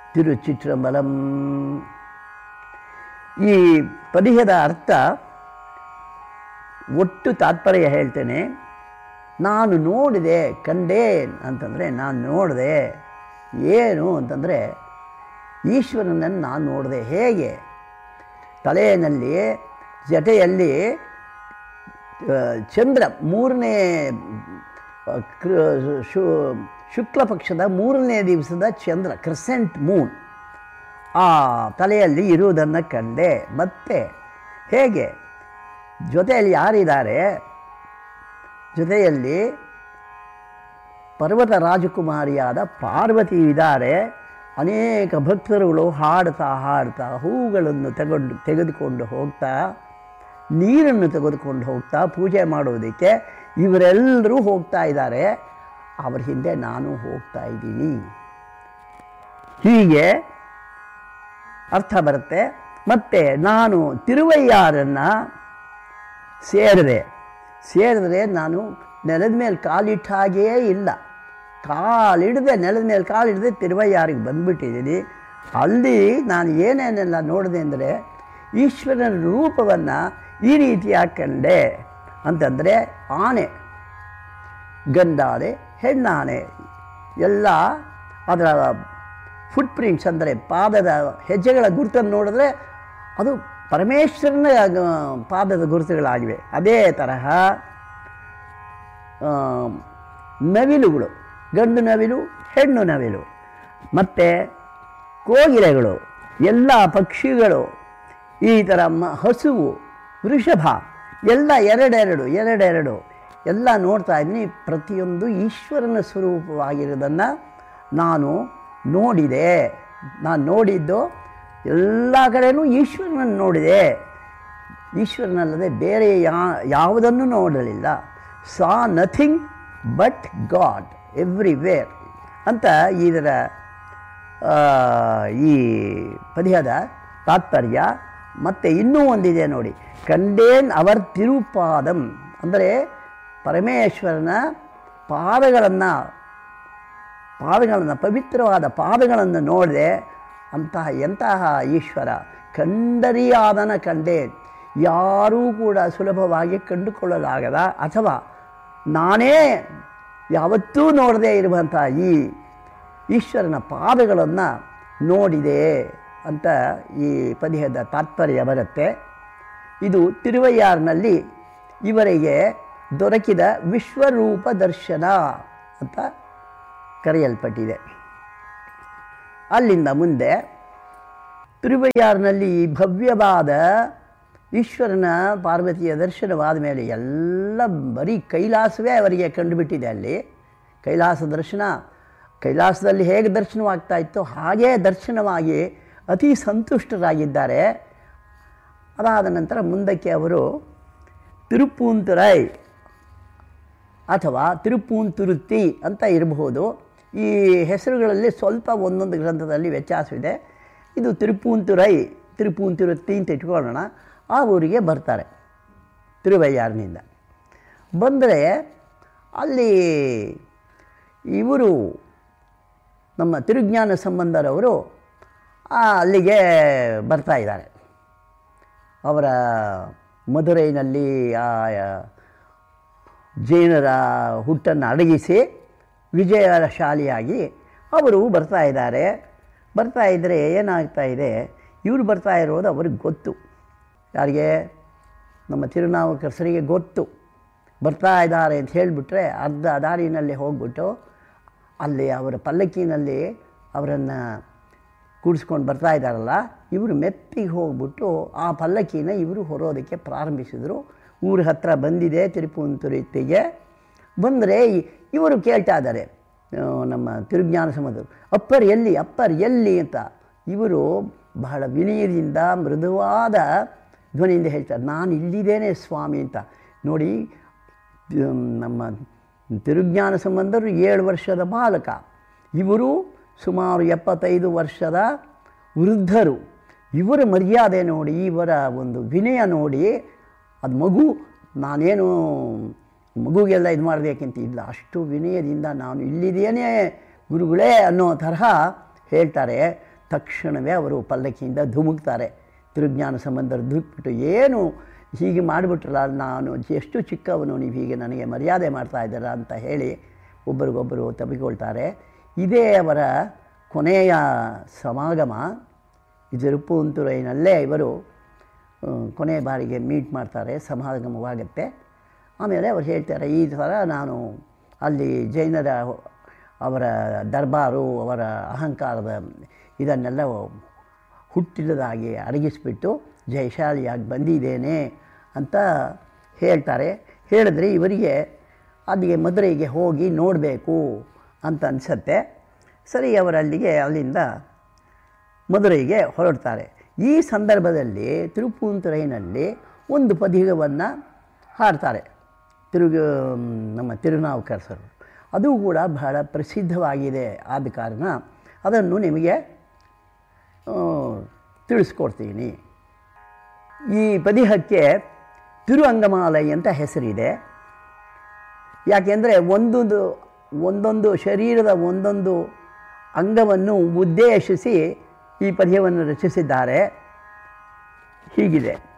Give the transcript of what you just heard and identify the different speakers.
Speaker 1: ತಿರುಚಿತ್ರಂಬಲಂ ಈ ಪದ್ಯದ ಅರ್ಥ ಒಟ್ಟು ತಾತ್ಪರ್ಯ ಹೇಳ್ತೇನೆ ನಾನು ನೋಡಿದೆ ಕಂಡೆ ಅಂತಂದರೆ ನಾನು ನೋಡಿದೆ ಏನು ಅಂತಂದರೆ ಈಶ್ವರನನ್ನು ನಾನು ನೋಡಿದೆ ಹೇಗೆ ತಲೆಯಲ್ಲಿ ಜಟೆಯಲ್ಲಿ ಆ, ಚಂದ್ರ ಮೂರನೇ ಆ, ಕೃ- ಶು ಶುಕ್ಲ ಪಕ್ಷದ ಮೂರನೇ ದಿವಸದ ಚಂದ್ರ ಕ್ರಿಸೆಂಟ್ ಮೂನ್ ಆ ತಲೆಯಲ್ಲಿ ಇರುವುದನ್ನು ಕಂಡೆ ಮತ್ತೆ ಹೇಗೆ ಜೊತೆಯಲ್ಲಿ ಯಾರಿದ್ದಾರೆ ಜೊತೆಯಲ್ಲಿ ಪರ್ವತ ರಾಜಕುಮಾರಿಯಾದ ಪಾರ್ವತಿ ಇದ್ದಾರೆ ಅನೇಕ ಭಕ್ತರುಗಳು ಹಾಡ್ತಾ ಹಾಡ್ತಾ ಹೂಗಳನ್ನು ತಗೊಂಡು ತೆಗೆದುಕೊಂಡು ಹೋಗ್ತಾ ನೀರನ್ನು ತೆಗೆದುಕೊಂಡು ಹೋಗ್ತಾ ಪೂಜೆ ಮಾಡುವುದಕ್ಕೆ ಇವರೆಲ್ಲರೂ ಹೋಗ್ತಾ ಇದ್ದಾರೆ ಅವರ ಹಿಂದೆ ನಾನು ಹೋಗ್ತಾ ಇದ್ದೀನಿ ಹೀಗೆ ಅರ್ಥ ಬರುತ್ತೆ ಮತ್ತು ನಾನು ತಿರುವಯ್ಯಾರನ್ನು ಸೇರಿದೆ ಸೇರಿದ್ರೆ ನಾನು ನೆಲದ ಮೇಲೆ ಕಾಲಿಟ್ಟ ಹಾಗೆಯೇ ಇಲ್ಲ ಕಾಲಿಡದೆ ನೆಲದ ಮೇಲೆ ಕಾಲಿಡದೆ ತಿರುವಯ್ಯಾರಿಗೆ ಬಂದ್ಬಿಟ್ಟಿದ್ದೀನಿ ಅಲ್ಲಿ ನಾನು ಏನೇನೆಲ್ಲ ನೋಡಿದೆ ಅಂದರೆ ಈಶ್ವರನ ರೂಪವನ್ನು ಈ ರೀತಿಯಾಗಿ ಕಂಡೆ ಅಂತಂದರೆ ಆನೆ ಗಂಡಾನೆ ಹೆಣ್ಣಾನೆ ಎಲ್ಲ ಅದರ ಫುಟ್ ಪ್ರಿಂಟ್ಸ್ ಅಂದರೆ ಪಾದದ ಹೆಜ್ಜೆಗಳ ಗುರುತನ್ನು ನೋಡಿದ್ರೆ ಅದು ಪರಮೇಶ್ವರನ ಆ, ಪಾದದ ಗುರುತುಗಳಾಗಿವೆ ಅದೇ ತರಹ ಆ, ನವಿಲುಗಳು ಗಂಡು ನವಿಲು ಹೆಣ್ಣು ನವಿಲು ಮತ್ತು ಕೋಗಿಲೆಗಳು ಎಲ್ಲ ಪಕ್ಷಿಗಳು ಈ ಥರ ಮ ಹಸುವು ವೃಷಭ ಎಲ್ಲ ಎರಡೆರಡು ಎರಡೆರಡು ಎಲ್ಲ ನೋಡ್ತಾ ಇದ್ದೀನಿ ಪ್ರತಿಯೊಂದು ಈಶ್ವರನ ಸ್ವರೂಪವಾಗಿರೋದನ್ನು ನಾನು ನೋಡಿದೆ ನಾನು ನೋಡಿದ್ದು ಎಲ್ಲ ಕಡೆಯೂ ಈಶ್ವರನನ್ನು ನೋಡಿದೆ ಈಶ್ವರನಲ್ಲದೆ ಬೇರೆ ಯಾ ಯಾವುದನ್ನು ನೋಡಲಿಲ್ಲ ಸಾ ನಥಿಂಗ್ ಬಟ್ ಗಾಡ್ ಎವ್ರಿವೇರ್ ಅಂತ ಇದರ ಆ, ಈ ಪದ್ಯದ ತಾತ್ಪರ್ಯ ಮತ್ತು ಇನ್ನೂ ಒಂದಿದೆ ನೋಡಿ ಕಂಡೇನ್ ಅವರ್ ತಿರುಪಾದಂ ಅಂದರೆ ಪರಮೇಶ್ವರನ ಪಾದಗಳನ್ನು ಪಾದಗಳನ್ನು ಪವಿತ್ರವಾದ ಪಾದಗಳನ್ನು ನೋಡಿದೆ ಅಂತಹ ಎಂತಹ ಈಶ್ವರ ಕಂಡರಿಯಾದನ ಕಂಡೆ ಯಾರೂ ಕೂಡ ಸುಲಭವಾಗಿ ಕಂಡುಕೊಳ್ಳಲಾಗದ ಅಥವಾ ನಾನೇ ಯಾವತ್ತೂ ನೋಡದೇ ಇರುವಂಥ ಈ ಈಶ್ವರನ ಪಾದಗಳನ್ನು ನೋಡಿದೆ ಅಂತ ಈ ಪದ್ಯದ ತಾತ್ಪರ್ಯ ಬರುತ್ತೆ ಇದು ತಿರುವಯ್ಯಾರ್ನಲ್ಲಿ ಇವರಿಗೆ ದೊರಕಿದ ವಿಶ್ವರೂಪ ದರ್ಶನ ಅಂತ ಕರೆಯಲ್ಪಟ್ಟಿದೆ ಅಲ್ಲಿಂದ ಮುಂದೆ ತಿರುವಯ್ಯಾರ್ನಲ್ಲಿ ಈ ಭವ್ಯವಾದ ಈಶ್ವರನ ಪಾರ್ವತಿಯ ದರ್ಶನವಾದ ಮೇಲೆ ಎಲ್ಲ ಬರೀ ಕೈಲಾಸವೇ ಅವರಿಗೆ ಕಂಡುಬಿಟ್ಟಿದೆ ಅಲ್ಲಿ ಕೈಲಾಸ ದರ್ಶನ ಕೈಲಾಸದಲ್ಲಿ ಹೇಗೆ ದರ್ಶನವಾಗ್ತಾ ಇತ್ತೋ ಹಾಗೇ ದರ್ಶನವಾಗಿ ಅತಿ ಸಂತುಷ್ಟರಾಗಿದ್ದಾರೆ ಅದಾದ ನಂತರ ಮುಂದಕ್ಕೆ ಅವರು ತಿರುಪೂಂತುರೈ ಅಥವಾ ತಿರುಪೂಂತುರುತ್ತಿ ಅಂತ ಇರಬಹುದು ಈ ಹೆಸರುಗಳಲ್ಲಿ ಸ್ವಲ್ಪ ಒಂದೊಂದು ಗ್ರಂಥದಲ್ಲಿ ವ್ಯತ್ಯಾಸವಿದೆ ಇದು ತಿರುಪೂಂತುರೈ ತಿರುಪೂಂತುರುತ್ತಿ ಅಂತ ಇಟ್ಕೊಳ್ಳೋಣ ಆ ಊರಿಗೆ ಬರ್ತಾರೆ ತಿರುವಯ್ಯಾರ್ನಿಂದ ಬಂದರೆ ಅಲ್ಲಿ ಇವರು ನಮ್ಮ ತಿರುಜ್ಞಾನ ಸಂಬಂಧರವರು ಆ, ಅಲ್ಲಿಗೆ ಬರ್ತಾ ಇದ್ದಾರೆ ಅವರ ಮಧುರೈನಲ್ಲಿ ಆ ಆ, ಜೈನರ ಹುಟ್ಟನ್ನು ಅಡಗಿಸಿ ವಿಜಯಶಾಲಿಯಾಗಿ ಅವರು ಬರ್ತಾ ಇದ್ದಾರೆ ಬರ್ತಾ ಇದ್ದರೆ ಏನಾಗ್ತಾ ಇದೆ ಇವರು ಬರ್ತಾ ಇರೋದು ಅವ್ರಿಗೆ ಗೊತ್ತು ಯಾರಿಗೆ ನಮ್ಮ ತಿರುನಾವುಕರಸರಿಗೆ ಗೊತ್ತು ಬರ್ತಾ ಇದ್ದಾರೆ ಅಂತ ಹೇಳಿಬಿಟ್ರೆ ಅರ್ಧ ದಾರಿನಲ್ಲಿ ಹೋಗ್ಬಿಟ್ಟು ಅಲ್ಲಿ ಅವರ ಪಲ್ಲಕ್ಕಿನಲ್ಲಿ ಅವರನ್ನು ಕೂಡಿಸ್ಕೊಂಡು ಬರ್ತಾ ಇದ್ದಾರಲ್ಲ ಇವರು ಮೆತ್ತಿಗೆ ಹೋಗ್ಬಿಟ್ಟು ಆ ಪಲ್ಲಕ್ಕಿನ ಇವರು ಹೊರೋದಕ್ಕೆ ಪ್ರಾರಂಭಿಸಿದರು ಊರ ಹತ್ರ ಬಂದಿದೆ ತಿರುಪುಂತುರಿತ್ತಿಗೆ ಬಂದರೆ ಇವರು ಕೇಳ್ತಾ ಇದ್ದಾರೆ ಆ, ನಮ್ಮ ತಿರುಜ್ಞಾನ ಸಂಬಂಧರು ಅಪ್ಪರ್ ಎಲ್ಲಿ ಅಪ್ಪರ್ ಎಲ್ಲಿ ಅಂತ ಇವರು ಬಹಳ ವಿನಯದಿಂದ ಮೃದುವಾದ ಧ್ವನಿಯಿಂದ ಹೇಳ್ತಾರೆ ನಾನು ಇಲ್ಲಿದ್ದೇನೆ ಸ್ವಾಮಿ ಅಂತ ನೋಡಿ ಮ್, ನಮ್ಮ ತಿರುಜ್ಞಾನ ಸಂಬಂಧರು ಏಳು ವರ್ಷದ ಬಾಲಕ ಇವರು ಸುಮಾರು ಎಪ್ಪತ್ತೈದು ವರ್ಷದ ವೃದ್ಧರು ಇವರ ಮರ್ಯಾದೆ ನೋಡಿ ಇವರ ಒಂದು ವಿನಯ ನೋಡಿ ಅದು ಮಗು ನಾನೇನು ಮಗುಗೆಲ್ಲ ಇದು ಮಾಡಬೇಕಂತ ಇಲ್ಲ ಅಷ್ಟು ವಿನಯದಿಂದ ನಾನು ಇಲ್ಲಿದ್ದೇನೆ ಗುರುಗಳೇ ಅನ್ನೋ ತರಹ ಹೇಳ್ತಾರೆ ತಕ್ಷಣವೇ ಅವರು ಪಲ್ಲಕ್ಕಿಯಿಂದ ಧುಮುಕ್ತಾರೆ ತಿರುಜ್ಞಾನ ಸಂಬಂಧ ಧುಮುಕ್ಬಿಟ್ಟು ಏನು ಹೀಗೆ ಮಾಡಿಬಿಟ್ರಲ್ಲ ನಾನು ಎಷ್ಟು ಚಿಕ್ಕವನು ನೀವು ಹೀಗೆ ನನಗೆ ಮರ್ಯಾದೆ ಮಾಡ್ತಾ ಇದ್ದೀರಾ ಅಂತ ಹೇಳಿ ಒಬ್ಬರಿಗೊಬ್ಬರು ತಬ್ಬಿಕೊಳ್ತಾರೆ ಇದೇ ಅವರ ಕೊನೆಯ ಸಮಾಗಮ ಈ ತಿರುಪುಂತುರೈನಲ್ಲೇ ಇವರು ಆ, ಕೊನೆಯ ಬಾರಿಗೆ ಮೀಟ್ ಮಾಡ್ತಾರೆ ಸಮಾಗಮವಾಗತ್ತೆ ಆಮೇಲೆ ಅವ್ರು ಹೇಳ್ತಾರೆ ಈ ಥರ ನಾನು ಅಲ್ಲಿ ಜೈನರ ಅವರ ದರ್ಬಾರು ಅವರ ಅಹಂಕಾರದ ಇದನ್ನೆಲ್ಲ ಹುಟ್ಟಿಲ್ಲದಾಗಿ ಅಡಗಿಸ್ಬಿಟ್ಟು ಜಯಶಾಲಿಯಾಗಿ ಬಂದಿದ್ದೇನೆ ಅಂತ ಹೇಳ್ತಾರೆ ಹೇಳಿದ್ರೆ ಇವರಿಗೆ ಅಲ್ಲಿಗೆ ಮದುರೆಗೆ ಹೋಗಿ ನೋಡಬೇಕು ಅಂತ ಅನಿಸತ್ತೆ ಸರಿ ಅವರಲ್ಲಿಗೆ ಅಲ್ಲಿಂದ ಮದುರೈಗೆ ಹೊರಡ್ತಾರೆ ಈ ಸಂದರ್ಭದಲ್ಲಿ ತಿರುಪುಂತುರೈನಲ್ಲಿ ಒಂದು ಪದಿಗವನ್ನು ಹಾಡ್ತಾರೆ ತಿರುಗು ನಮ್ಮ ತಿರುನಾವುಕರಸರು ಅದು ಕೂಡ ಬಹಳ ಪ್ರಸಿದ್ಧವಾಗಿದೆ ಆದ ಕಾರಣ ಅದನ್ನು ನಿಮಗೆ ಆ, ತಿಳಿಸ್ಕೊಡ್ತೀನಿ ಈ ಪದಿಹಕ್ಕೆ ತಿರು ಅಂಗಮಾಲೈ ಅಂತ ಹೆಸರಿದೆ ಯಾಕೆಂದರೆ ಒಂದೊಂದು ಒಂದೊಂದು ಶರೀರದ ಒಂದೊಂದು ಅಂಗವನ್ನು ಉದ್ದೇಶಿಸಿ ಈ ಪದ್ಯವನ್ನು ರಚಿಸಿದ್ದಾರೆ ಹೀಗಿದೆ